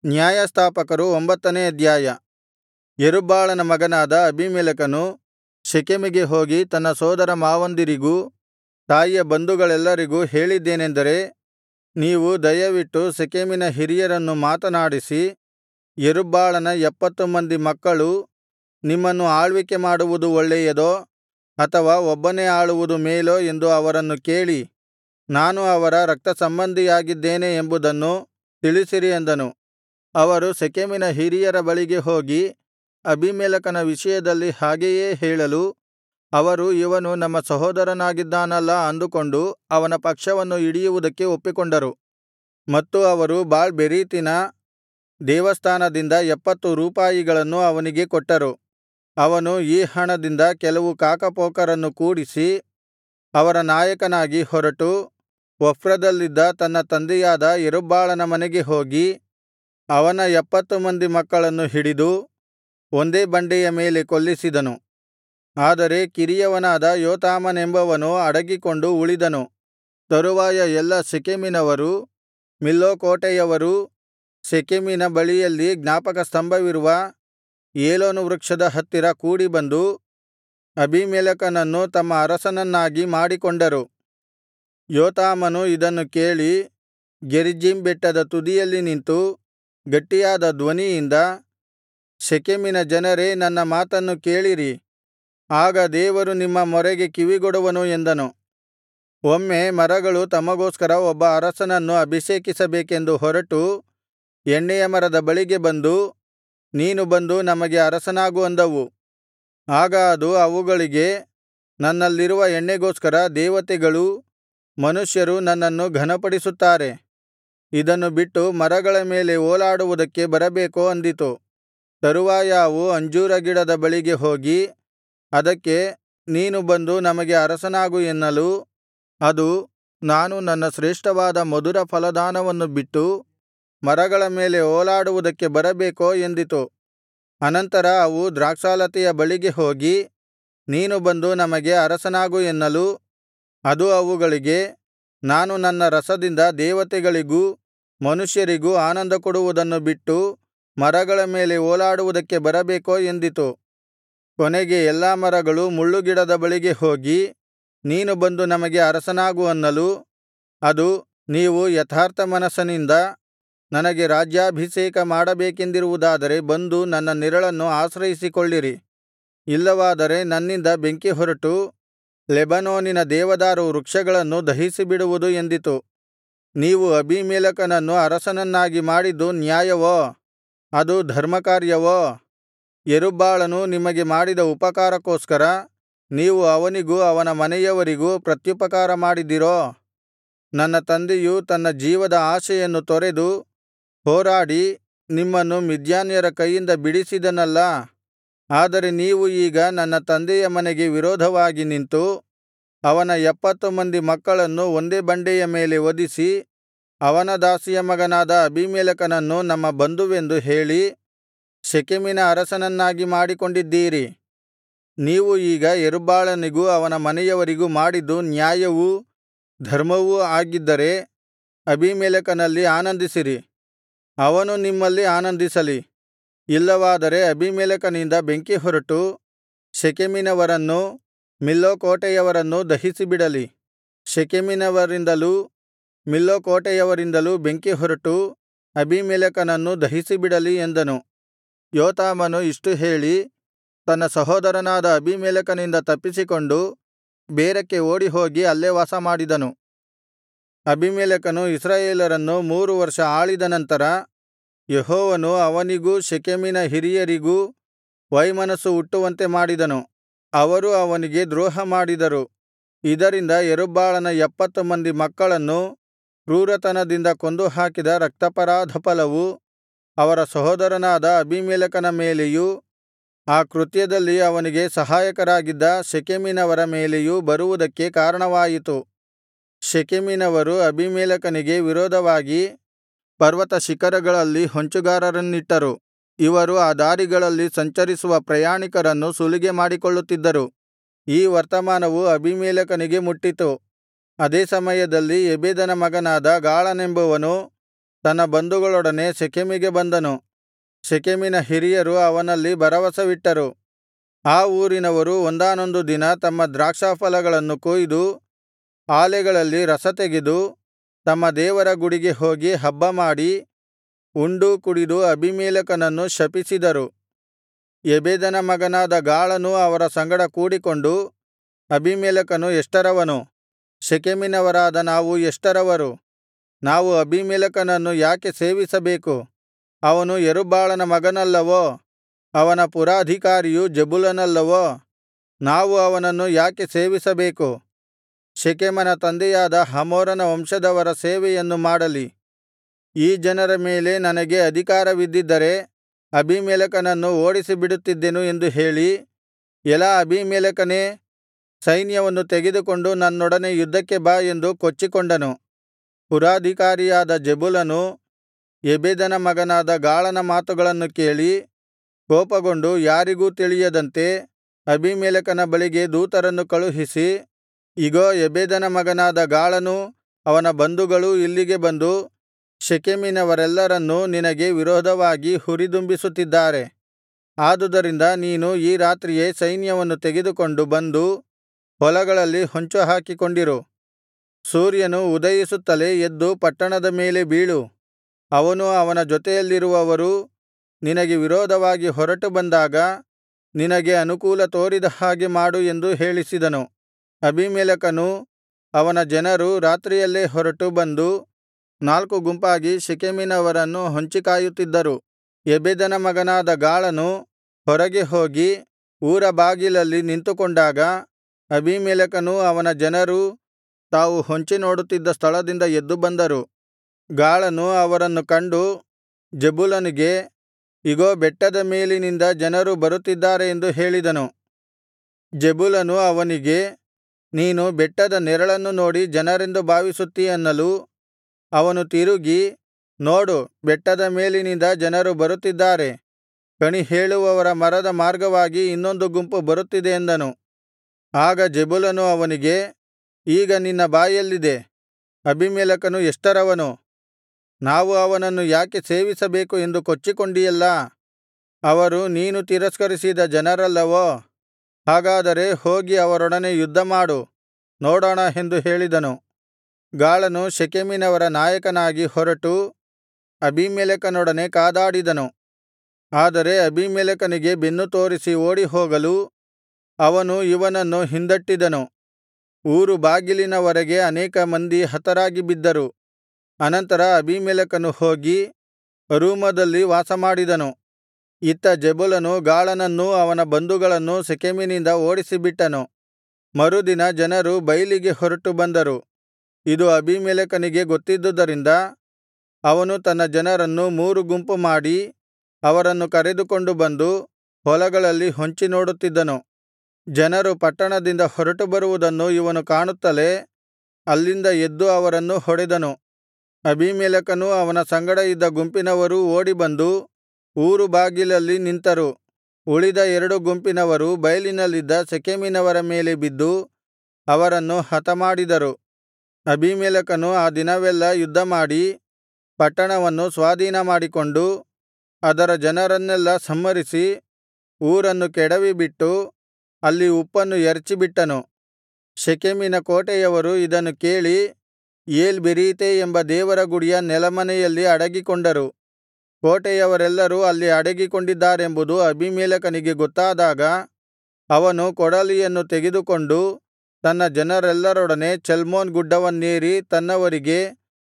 ನ್ಯಾಯಸ್ಥಾಪಕರು ಒಂಬತ್ತನೇ ಅಧ್ಯಾಯ ಯೆರುಬ್ಬಾಳನ ಮಗನಾದ ಅಬೀಮೆಲೆಕನು ಶೆಕೆಮಿಗೆ ಹೋಗಿ ತನ್ನ ಸೋದರ ಮಾವಂದಿರಿಗೂ ತಾಯಿಯ ಬಂಧುಗಳೆಲ್ಲರಿಗೂ ಹೇಳಿದ್ದೇನೆಂದರೆ ನೀವು ದಯವಿಟ್ಟು ಶೆಕೆಮಿನ ಹಿರಿಯರನ್ನು ಮಾತನಾಡಿಸಿ ಯೆರುಬ್ಬಾಳನ ಎಪ್ಪತ್ತು ಮಂದಿ ಮಕ್ಕಳು ನಿಮ್ಮನ್ನು ಆಳ್ವಿಕೆ ಮಾಡುವುದು ಒಳ್ಳೆಯದೋ ಅಥವಾ ಒಬ್ಬನೇ ಆಳುವುದು ಮೇಲೋ ಎಂದು ಅವರನ್ನು ಕೇಳಿ ನಾನು ಅವರ ರಕ್ತಸಂಬಂಧಿಯಾಗಿದ್ದೇನೆ ಎಂಬುದನ್ನು ತಿಳಿಸಿರಿ ಅಂದನು ಅವರು ಶೆಕೆಮಿನ ಹಿರಿಯರ ಬಳಿಗೆ ಹೋಗಿ ಅಬೀಮೆಲೆಕನ ವಿಷಯದಲ್ಲಿ ಹಾಗೆಯೇ ಹೇಳಲು ಅವರು ಇವನು ನಮ್ಮ ಸಹೋದರನಾಗಿದ್ದಾನಲ್ಲಾ ಅಂದುಕೊಂಡು ಅವನ ಪಕ್ಷವನ್ನು ಹಿಡಿಯುವುದಕ್ಕೆ ಒಪ್ಪಿಕೊಂಡರು ಮತ್ತು ಅವರು ಬಾಳ್ ಬೆರೀತಿನ ದೇವಸ್ಥಾನದಿಂದ ಎಪ್ಪತ್ತು ರೂಪಾಯಿಗಳನ್ನು ಅವನಿಗೆ ಕೊಟ್ಟರು ಅವನು ಈ ಹಣದಿಂದ ಕೆಲವು ಕಾಕಪೋಕರನ್ನು ಕೂಡಿಸಿ ಅವರ ನಾಯಕನಾಗಿ ಹೊರಟು ಒಫ್ರದಲ್ಲಿದ್ದ ತನ್ನ ತಂದೆಯಾದ ಯೆರುಬ್ಬಾಳನ ಮನೆಗೆ ಹೋಗಿ ಅವನ ಎಪ್ಪತ್ತು ಮಂದಿ ಮಕ್ಕಳನ್ನು ಹಿಡಿದು ಒಂದೇ ಬಂಡೆಯ ಮೇಲೆ ಕೊಲ್ಲಿಸಿದನು ಆದರೆ ಕಿರಿಯವನಾದ ಯೋತಾಮನೆಂಬವನು ಅಡಗಿಕೊಂಡು ಉಳಿದನು ತರುವಾಯ ಎಲ್ಲಾ ಶೆಕೆಮಿನವರೂ ಮಿಲ್ಲೋ ಕೋಟೆಯವರೂ ಶೆಕೆಮಿನ ಬಳಿಯಲ್ಲಿ ಜ್ಞಾಪಕಸ್ತಂಭವಿರುವ ಏಲೋನ್ ವೃಕ್ಷದ ಹತ್ತಿರ ಕೂಡಿಬಂದು ಅಬೀಮೆಲೆಕನನ್ನು ತಮ್ಮ ಅರಸನನ್ನಾಗಿ ಮಾಡಿಕೊಂಡರು ಯೋತಾಮನು ಇದನ್ನು ಕೇಳಿ ಗೆರಿಜ್ಜೀಮ್ ಬೆಟ್ಟದ ತುದಿಯಲ್ಲಿ ನಿಂತು ಗಟ್ಟಿಯಾದ ಧ್ವನಿಯಿಂದ ಶೆಕೆಮಿನ ಜನರೇ ನನ್ನ ಮಾತನ್ನು ಕೇಳಿರಿ ಆಗ ದೇವರು ನಿಮ್ಮ ಮೊರೆಗೆ ಕಿವಿಗೊಡುವನು ಎಂದನು ಒಮ್ಮೆ ಮರಗಳು ತಮಗೋಸ್ಕರ ಒಬ್ಬ ಅರಸನನ್ನು ಅಭಿಷೇಕಿಸಬೇಕೆಂದು ಹೊರಟು ಎಣ್ಣೆಯ ಮರದ ಬಳಿಗೆ ಬಂದು ನೀನು ಬಂದು ನಮಗೆ ಅರಸನಾಗು ಅಂದವು ಆಗ ಅದು ಅವುಗಳಿಗೆ ನನ್ನಲ್ಲಿರುವ ಎಣ್ಣೆಗೋಸ್ಕರ ದೇವತೆಗಳೂ ಮನುಷ್ಯರೂ ನನ್ನನ್ನು ಘನಪಡಿಸುತ್ತಾರೆ ಇದನ್ನು ಬಿಟ್ಟು ಮರಗಳ ಮೇಲೆ ಓಲಾಡುವುದಕ್ಕೆ ಬರಬೇಕೋ ಅಂದಿತು ತರುವಾಯ ಅವು ಅಂಜೂರ ಗಿಡದ ಬಳಿಗೆ ಹೋಗಿ ಅದಕ್ಕೆ ನೀನು ಬಂದು ನಮಗೆ ಅರಸನಾಗು ಎನ್ನಲು ಅದು ನಾನು ನನ್ನ ಶ್ರೇಷ್ಠವಾದ ಮಧುರ ಫಲದಾನವನ್ನು ಬಿಟ್ಟು ಮರಗಳ ಮೇಲೆ ಓಲಾಡುವುದಕ್ಕೆ ಬರಬೇಕೋ ಎಂದಿತು ಅನಂತರ ಅವು ದ್ರಾಕ್ಷಾಲತೆಯ ಬಳಿಗೆ ಹೋಗಿ ನೀನು ಬಂದು ನಮಗೆ ಅರಸನಾಗು ಎನ್ನಲು ಅದು ಅವುಗಳಿಗೆ ನಾನು ನನ್ನ ರಸದಿಂದ ದೇವತೆಗಳಿಗೂ ಮನುಷ್ಯರಿಗೂ ಆನಂದ ಕೊಡುವುದನ್ನು ಬಿಟ್ಟು ಮರಗಳ ಮೇಲೆ ಓಲಾಡುವುದಕ್ಕೆ ಬರಬೇಕೋ ಎಂದಿತು ಕೊನೆಗೆ ಎಲ್ಲಾ ಮರಗಳು ಮುಳ್ಳುಗಿಡದ ಬಳಿಗೆ ಹೋಗಿ ನೀನು ಬಂದು ನಮಗೆ ಅರಸನಾಗು ಅನ್ನಲು ಅದು ನೀವು ಯಥಾರ್ಥ ಮನಸ್ಸಿನಿಂದ ನನಗೆ ರಾಜ್ಯಾಭಿಷೇಕ ಮಾಡಬೇಕೆಂದಿರುವುದಾದರೆ ಬಂದು ನನ್ನ ನೆರಳನ್ನು ಆಶ್ರಯಿಸಿಕೊಳ್ಳಿರಿ ಇಲ್ಲವಾದರೆ ನನ್ನಿಂದ ಬೆಂಕಿ ಹೊರಟು ಲೆಬನೋನಿನ ದೇವದಾರು ವೃಕ್ಷಗಳನ್ನು ದಹಿಸಿಬಿಡುವುದು ಎಂದಿತು ನೀವು ಅಬೀಮೆಲೆಕನನ್ನು ಅರಸನನ್ನಾಗಿ ಮಾಡಿದ್ದು ನ್ಯಾಯವೋ ಅದು ಧರ್ಮಕಾರ್ಯವೋ ಯೆರುಬ್ಬಾಳನು ನಿಮಗೆ ಮಾಡಿದ ಉಪಕಾರಕ್ಕೋಸ್ಕರ ನೀವು ಅವನಿಗೂ ಅವನ ಮನೆಯವರಿಗೂ ಪ್ರತ್ಯುಪಕಾರ ಮಾಡಿದಿರೋ ನನ್ನ ತಂದೆಯು ತನ್ನ ಜೀವದ ಆಶೆಯನ್ನು ತೊರೆದು ಹೋರಾಡಿ ನಿಮ್ಮನ್ನು ಮಿದ್ಯಾನ್ಯರ ಕೈಯಿಂದ ಬಿಡಿಸಿದನಲ್ಲಾ ಆದರೆ ನೀವು ಈಗ ನನ್ನ ತಂದೆಯ ಮನೆಗೆ ವಿರೋಧವಾಗಿ ನಿಂತು ಅವನ ಎಪ್ಪತ್ತು ಮಂದಿ ಮಕ್ಕಳನ್ನು ಒಂದೇ ಬಂಡೆಯ ಮೇಲೆ ವಧಿಸಿ ಅವನ ದಾಸಿಯ ಮಗನಾದ ಅಬೀಮೆಲೆಕನನ್ನು ನಮ್ಮ ಬಂಧುವೆಂದು ಹೇಳಿ ಶೆಕೆಮಿನ ಅರಸನನ್ನಾಗಿ ಮಾಡಿಕೊಂಡಿದ್ದೀರಿ ನೀವು ಈಗ ಯೆರುಬ್ಬಾಳನಿಗೂ ಅವನ ಮನೆಯವರಿಗೂ ಮಾಡಿದ್ದು ನ್ಯಾಯವೂ ಧರ್ಮವೂ ಆಗಿದ್ದರೆ ಅಬೀಮೆಲೆಕನಲ್ಲಿ ಆನಂದಿಸಿರಿ ಅವನು ನಿಮ್ಮಲ್ಲಿ ಆನಂದಿಸಲಿ ಇಲ್ಲವಾದರೆ ಅಬೀಮೆಲೆಕನಿಂದ ಬೆಂಕಿ ಹೊರಟು ಶೆಕೆಮಿನವರನ್ನೂ ಮಿಲ್ಲೋ ಕೋಟೆಯವರನ್ನೂ ದಹಿಸಿಬಿಡಲಿ ಶೆಕೆಮಿನವರಿಂದಲೂ ಮಿಲ್ಲೋ ಕೋಟೆಯವರಿಂದಲೂ ಬೆಂಕಿ ಹೊರಟು ಅಬೀಮೆಲೆಕನನ್ನು ದಹಿಸಿಬಿಡಲಿ ಎಂದನು ಯೋತಾಮನು ಇಷ್ಟು ಹೇಳಿ ತನ್ನ ಸಹೋದರನಾದ ಅಬೀಮೆಲೆಕನಿಂದ ತಪ್ಪಿಸಿಕೊಂಡು ಬೇರಕ್ಕೆ ಓಡಿಹೋಗಿ ಅಲ್ಲೇ ವಾಸಮಾಡಿದನು ಅಬೀಮೆಲೆಕನು ಇಸ್ರಾಯೇಲರನ್ನು ಮೂರು ವರ್ಷ ಆಳಿದ ನಂತರ ಯೆಹೋವನು ಅವನಿಗೂ ಶೆಕೆಮಿನ ಹಿರಿಯರಿಗೂ ವೈಮನಸ್ಸು ಹುಟ್ಟುವಂತೆ ಮಾಡಿದನು ಅವರು ಅವನಿಗೆ ದ್ರೋಹಮಾಡಿದರು ಇದರಿಂದ ಯೆರುಬ್ಬಾಳನ ಎಪ್ಪತ್ತು ಮಂದಿ ಮಕ್ಕಳನ್ನು ಕ್ರೂರತನದಿಂದ ಕೊಂದುಹಾಕಿದ ರಕ್ತಾಪರಾಧಫಲವು ಅವರ ಸಹೋದರನಾದ ಅಬೀಮೆಲೆಕನ ಮೇಲೆಯೂ ಆ ಕೃತ್ಯದಲ್ಲಿ ಅವನಿಗೆ ಸಹಾಯಕರಾಗಿದ್ದ ಶೆಕೆಮಿನವರ ಮೇಲೆಯೂ ಬರುವುದಕ್ಕೆ ಕಾರಣವಾಯಿತು ಶೆಕೆಮಿನವರು ಅಬೀಮೆಲೆಕನಿಗೆ ವಿರೋಧವಾಗಿ ಪರ್ವತ ಶಿಖರಗಳಲ್ಲಿ ಹೊಂಚುಗಾರರನ್ನಿಟ್ಟರು ಇವರು ಆ ದಾರಿಗಳಲ್ಲಿ ಸಂಚರಿಸುವ ಪ್ರಯಾಣಿಕರನ್ನು ಸುಲಿಗೆ ಮಾಡಿಕೊಳ್ಳುತ್ತಿದ್ದರು ಈ ವರ್ತಮಾನವು ಅಬೀಮೆಲೆಕನಿಗೆ ಮುಟ್ಟಿತು ಅದೇ ಸಮಯದಲ್ಲಿ ಎಬೆದನ ಮಗನಾದ ಗಾಳನೆಂಬುವನು ತನ್ನ ಬಂಧುಗಳೊಡನೆ ಶೆಕೆಮಿಗೆ ಬಂದನು ಶೆಕೆಮಿನ ಹಿರಿಯರು ಅವನಲ್ಲಿ ಭರವಸವಿಟ್ಟರು ಆ ಊರಿನವರು ಒಂದಾನೊಂದು ದಿನ ತಮ್ಮ ದ್ರಾಕ್ಷಾಫಲಗಳನ್ನು ಕೊಯ್ದು ಆಲೆಗಳಲ್ಲಿ ರಸತೆಗೆದು ತಮ್ಮ ದೇವರ ಗುಡಿಗೆ ಹೋಗಿ ಹಬ್ಬಮಾಡಿ ಉಂಡು ಕುಡಿದು ಅಬೀಮೆಲೆಕನನ್ನು ಶಪಿಸಿದರು ಎಬೆದನ ಮಗನಾದ ಗಾಳನೂ ಅವರ ಸಂಗಡ ಕೂಡಿಕೊಂಡು ಅಬೀಮೆಲೆಕನು ಎಷ್ಟರವನು ಶೆಕೆಮಿನವರಾದ ನಾವು ಎಷ್ಟರವರು ನಾವು ಅಬೀಮೆಲೆಕನನ್ನು ಯಾಕೆ ಸೇವಿಸಬೇಕು ಅವನು ಯೆರುಬ್ಬಾಳನ ಮಗನಲ್ಲವೋ ಅವನ ಪುರಾಧಿಕಾರಿಯು ಜೆಬುಲನಲ್ಲವೋ ನಾವು ಅವನನ್ನು ಯಾಕೆ ಸೇವಿಸಬೇಕು ಶೆಕೆಮನ ತಂದೆಯಾದ ಹಮೋರನ ವಂಶದವರ ಸೇವೆಯನ್ನು ಮಾಡಲಿ ಈ ಜನರ ಮೇಲೆ ನನಗೆ ಅಧಿಕಾರವಿದ್ದಿದ್ದರೆ ಅಬೀಮೆಲೆಕನನ್ನು ಓಡಿಸಿಬಿಡುತ್ತಿದ್ದೆನು ಎಂದು ಹೇಳಿ ಎಲಾ ಅಬೀಮೆಲೆಕನೇ ಸೈನ್ಯವನ್ನು ತೆಗೆದುಕೊಂಡು ನನ್ನೊಡನೆ ಯುದ್ಧಕ್ಕೆ ಬಾ ಎಂದು ಕೊಚ್ಚಿಕೊಂಡನು ಪುರಾಧಿಕಾರಿಯಾದ ಜೆಬುಲನು ಎಬೆದನ ಮಗನಾದ ಗಾಳನ ಮಾತುಗಳನ್ನು ಕೇಳಿ ಕೋಪಗೊಂಡು ಯಾರಿಗೂ ತಿಳಿಯದಂತೆ ಅಬೀಮೆಲೆಕನ ಬಳಿಗೆ ದೂತರನ್ನು ಕಳುಹಿಸಿ ಇಗೋ ಎಬೆದನ ಮಗನಾದ ಗಾಳನೂ ಅವನ ಬಂಧುಗಳೂ ಇಲ್ಲಿಗೆ ಬಂದು ಶೆಕೆಮಿನವರೆಲ್ಲರನ್ನೂ ನಿನಗೆ ವಿರೋಧವಾಗಿ ಹುರಿದುಂಬಿಸುತ್ತಿದ್ದಾರೆ ಆದುದರಿಂದ ನೀನು ಈ ರಾತ್ರಿಯೇ ಸೈನ್ಯವನ್ನು ತೆಗೆದುಕೊಂಡು ಬಂದು ಹೊಲಗಳಲ್ಲಿ ಹೊಂಚುಹಾಕಿಕೊಂಡಿರು ಸೂರ್ಯನು ಉದಯಿಸುತ್ತಲೇ ಎದ್ದು ಪಟ್ಟಣದ ಮೇಲೆ ಬೀಳು ಅವನೂ ಅವನ ಜೊತೆಯಲ್ಲಿರುವವರೂ ನಿನಗೆ ವಿರೋಧವಾಗಿ ಹೊರಟು ಬಂದಾಗ ನಿನಗೆ ಅನುಕೂಲ ತೋರಿದ ಹಾಗೆ ಮಾಡು ಎಂದು ಹೇಳಿಸಿದನು ಅಬೀಮೆಲೆಕನೂ ಅವನ ಜನರೂ ರಾತ್ರಿಯಲ್ಲೇ ಹೊರಟು ಬಂದು ನಾಲ್ಕು ಗುಂಪಾಗಿ ಶೆಕೆಮಿನವರನ್ನು ಹೊಂಚಿಕಾಯುತ್ತಿದ್ದರು ಎಬೆದನ ಮಗನಾದ ಗಾಳನು ಹೊರಗೆ ಹೋಗಿ ಊರ ಬಾಗಿಲಲ್ಲಿ ನಿಂತುಕೊಂಡಾಗ ಅಬೀಮೆಲೆಕನೂ ಅವನ ಜನರೂ ತಾವು ಹೊಂಚಿ ನೋಡುತ್ತಿದ್ದ ಸ್ಥಳದಿಂದ ಎದ್ದು ಬಂದರು ಗಾಳನು ಅವರನ್ನು ಕಂಡು ಜೆಬುಲನಿಗೆ ಇಗೋ ಬೆಟ್ಟದ ಮೇಲಿನಿಂದ ಜನರು ಬರುತ್ತಿದ್ದಾರೆ ಎಂದು ಹೇಳಿದನು ಜೆಬುಲನು ಅವನಿಗೆ ನೀನು ಬೆಟ್ಟದ ನೆರಳನ್ನು ನೋಡಿ ಜನರೆಂದು ಭಾವಿಸುತ್ತೀ ಅನ್ನಲು ಅವನು ತಿರುಗಿ ನೋಡು ಬೆಟ್ಟದ ಮೇಲಿನಿಂದ ಜನರು ಬರುತ್ತಿದ್ದಾರೆ ಕಣಿಹೇಳುವವರ ಮರದ ಮಾರ್ಗವಾಗಿ ಇನ್ನೊಂದು ಗುಂಪು ಬರುತ್ತಿದೆ ಎಂದನು ಆಗ ಜೆಬುಲನು ಅವನಿಗೆ ಈಗ ನಿನ್ನ ಬಾಯೆಲ್ಲಿದೆ ಅಬೀಮೆಲೆಕನು ಎಷ್ಟರವನು ನಾವು ಅವನನ್ನು ಯಾಕೆ ಸೇವಿಸಬೇಕು ಎಂದು ಕೊಚ್ಚಿಕೊಂಡಿಯಲ್ಲಾ ಅವರು ನೀನು ತಿರಸ್ಕರಿಸಿದ ಜನರಲ್ಲವೋ ಹಾಗಾದರೆ ಹೋಗಿ ಅವರೊಡನೆ ಯುದ್ಧಮಾಡು ನೋಡೋಣ ಎಂದು ಹೇಳಿದನು ಗಾಳನು ಶೆಕೆಮಿನವರ ನಾಯಕನಾಗಿ ಹೊರಟು ಅಬೀಮೆಲೆಕನೊಡನೆ ಕಾದಾಡಿದನು ಆದರೆ ಅಬೀಮೆಲೆಕನಿಗೆ ಬೆನ್ನು ತೋರಿಸಿ ಓಡಿಹೋಗಲು ಅವನು ಇವನನ್ನು ಹಿಂದಟ್ಟಿದನು ಊರು ಬಾಗಿಲಿನವರೆಗೆ ಅನೇಕ ಮಂದಿ ಹತರಾಗಿ ಬಿದ್ದರು ಅನಂತರ ಅಬೀಮೆಲೆಕನು ಹೋಗಿ ಅರೂಮದಲ್ಲಿ ವಾಸಮಾಡಿದನು ಇತ್ತ ಜೆಬುಲನು ಗಾಳನನ್ನೂ ಅವನ ಬಂಧುಗಳನ್ನೂ ಶೆಕೆಮಿನಿಂದ ಓಡಿಸಿಬಿಟ್ಟನು ಮರುದಿನ ಜನರು ಬೈಲಿಗೆ ಹೊರಟು ಬಂದರು ಇದು ಅಬೀಮೆಲೆಕನಿಗೆ ಗೊತ್ತಿದ್ದುದರಿಂದ ಅವನು ತನ್ನ ಜನರನ್ನು ಮೂರು ಗುಂಪು ಮಾಡಿ ಅವರನ್ನು ಕರೆದುಕೊಂಡು ಬಂದು ಹೊಲಗಳಲ್ಲಿ ಹೊಂಚಿ ನೋಡುತ್ತಿದ್ದನು ಜನರು ಪಟ್ಟಣದಿಂದ ಹೊರಟು ಬರುವುದನ್ನು ಇವನು ಕಾಣುತ್ತಲೇ ಅಲ್ಲಿಂದ ಎದ್ದು ಅವರನ್ನು ಹೊಡೆದನು ಅಬೀಮೆಲೆಕನೂ ಅವನ ಸಂಗಡ ಇದ್ದ ಗುಂಪಿನವರೂ ಓಡಿಬಂದು ಊರು ಬಾಗಿಲಲ್ಲಿ ನಿಂತರು ಉಳಿದ ಎರಡು ಗುಂಪಿನವರು ಬಯಲಿನಲ್ಲಿದ್ದ ಶೆಕೆಮಿನವರ ಮೇಲೆ ಬಿದ್ದು ಅವರನ್ನು ಹತಮಾಡಿದರು ಅಬೀಮೆಲೆಕನು ಆ ದಿನವೆಲ್ಲಾ ಯುದ್ಧಮಾಡಿ ಪಟ್ಟಣವನ್ನು ಸ್ವಾಧೀನಮಾಡಿಕೊಂಡು ಅದರ ಜನರನ್ನೆಲ್ಲಾ ಸಂಹರಿಸಿ ಊರನ್ನು ಕೆಡವಿಬಿಟ್ಟು ಅಲ್ಲಿ ಉಪ್ಪನ್ನು ಎರಚಿಬಿಟ್ಟನು ಶೆಕೆಮಿನ ಕೋಟೆಯವರು ಇದನ್ನು ಕೇಳಿ ಏಲ್ ಬೆರೀತೆ ಎಂಬ ದೇವರ ಗುಡಿಯ ನೆಲಮನೆಯಲ್ಲಿ ಅಡಗಿಕೊಂಡರು ಕೋಟೆಯವರೆಲ್ಲರೂ ಅಲ್ಲಿ ಅಡಗಿಕೊಂಡಿದ್ದಾರೆಂಬುದು ಅಬೀಮೆಲೆಕನಿಗೆ ಗೊತ್ತಾದಾಗ ಅವನು ಕೊಡಲಿಯನ್ನು ತೆಗೆದುಕೊಂಡು ತನ್ನ ಜನರೆಲ್ಲರೊಡನೆ ಚಲ್ಮೋನ್ ಗುಡ್ಡವನ್ನೇರಿ ತನ್ನವರಿಗೆ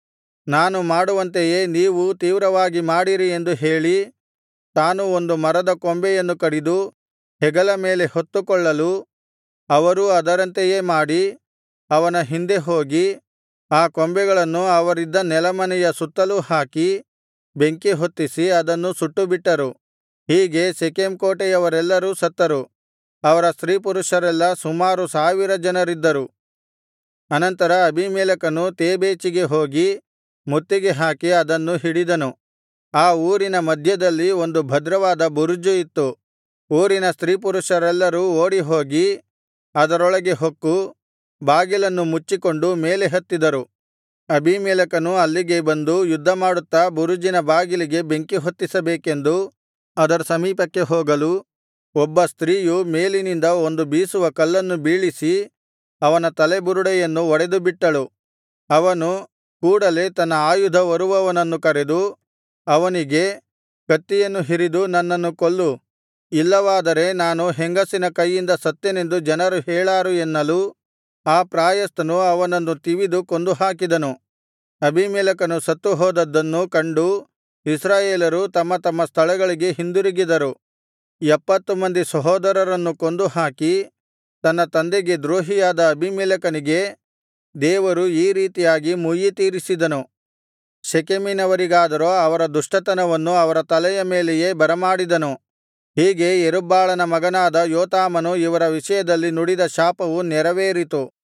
ನಾನು ಮಾಡುವಂತೆಯೇ ನೀವು ತೀವ್ರವಾಗಿ ಮಾಡಿರಿ ಎಂದು ಹೇಳಿ ತಾನು ಒಂದು ಮರದ ಕೊಂಬೆಯನ್ನು ಕಡಿದು ಹೆಗಲ ಮೇಲೆ ಹೊತ್ತುಕೊಳ್ಳಲು ಅವರೂ ಅದರಂತೆಯೇ ಮಾಡಿ ಅವನ ಹಿಂದೆ ಹೋಗಿ ಆ ಕೊಂಬೆಗಳನ್ನು ಅವರಿದ್ದ ನೆಲಮನೆಯ ಸುತ್ತಲೂ ಹಾಕಿ ಬೆಂಕಿ ಹೊತ್ತಿಸಿ ಅದನ್ನು ಸುಟ್ಟುಬಿಟ್ಟರು ಹೀಗೆ ಶೆಕೆಮ್ ಕೋಟೆಯವರೆಲ್ಲರೂ ಸತ್ತರು ಅವರ ಸ್ತ್ರೀಪುರುಷರೆಲ್ಲಾ ಸುಮಾರು ಸಾವಿರ ಜನರಿದ್ದರು ಅನಂತರ ಅಬೀಮೆಲೆಕನು ತೇಬೇಚಿಗೆ ಹೋಗಿ ಮುತ್ತಿಗೆ ಹಾಕಿ ಅದನ್ನು ಹಿಡಿದನು ಆ ಊರಿನ ಮಧ್ಯದಲ್ಲಿ ಒಂದು ಭದ್ರವಾದ ಬುರುಜು ಇತ್ತು ಊರಿನ ಸ್ತ್ರೀಪುರುಷರೆಲ್ಲರೂ ಓಡಿಹೋಗಿ ಅದರೊಳಗೆ ಹೊಕ್ಕು ಬಾಗಿಲನ್ನು ಮುಚ್ಚಿಕೊಂಡು ಮೇಲೆ ಹತ್ತಿದರು ಅಬೀಮೆಲೆಕನು ಅಲ್ಲಿಗೆ ಬಂದು ಯುದ್ಧಮಾಡುತ್ತಾ ಬುರುಜಿನ ಬಾಗಿಲಿಗೆ ಬೆಂಕಿ ಹೊತ್ತಿಸಬೇಕೆಂದು ಅದರ ಸಮೀಪಕ್ಕೆ ಹೋಗಲು ಒಬ್ಬ ಸ್ತ್ರೀಯು ಮೇಲಿನಿಂದ ಒಂದು ಬೀಸುವ ಕಲ್ಲನ್ನು ಬೀಳಿಸಿ ಅವನ ತಲೆಬುರುಡೆಯನ್ನು ಒಡೆದುಬಿಟ್ಟಳು ಅವನು ಕೂಡಲೆ ತನ್ನ ಆಯುಧ ಹೊರುವವನನ್ನು ಕರೆದು ಅವನಿಗೆ ಕತ್ತಿಯನ್ನು ಹಿರಿದು ನನ್ನನ್ನು ಕೊಲ್ಲು ಇಲ್ಲವಾದರೆ ನಾನು ಹೆಂಗಸಿನ ಕೈಯಿಂದ ಸತ್ತೆನೆಂದು ಜನರು ಹೇಳಾರು ಎನ್ನಲು ಆ ಪ್ರಾಯಸ್ಥನು ಅವನನ್ನು ತಿವಿದು ಕೊಂದುಹಾಕಿದನು ಅಬೀಮೆಲೆಕನು ಸತ್ತು ಹೋದದ್ದನ್ನು ಕಂಡು ಇಸ್ರಾಯೇಲರು ತಮ್ಮ ತಮ್ಮ ಸ್ಥಳಗಳಿಗೆ ಹಿಂದಿರುಗಿದರು ಎಪ್ಪತ್ತು ಮಂದಿ ಸಹೋದರರನ್ನು ಕೊಂದುಹಾಕಿ ತನ್ನ ತಂದೆಗೆ ದ್ರೋಹಿಯಾದ ಅಬೀಮೆಲೆಕನಿಗೆ ದೇವರು ಈ ರೀತಿಯಾಗಿ ಮುಯ್ಯಿತೀರಿಸಿದನು ಶೆಕೆಮಿನವರಿಗಾದರೋ ಅವರ ದುಷ್ಟತನವನ್ನು ಅವರ ತಲೆಯ ಮೇಲೆಯೇ ಬರಮಾಡಿದನು ಹೀಗೆ ಯೆರುಬ್ಬಾಳನ ಮಗನಾದ ಯೋತಾಮನು ಇವರ ವಿಷಯದಲ್ಲಿ ನುಡಿದ ಶಾಪವು ನೆರವೇರಿತು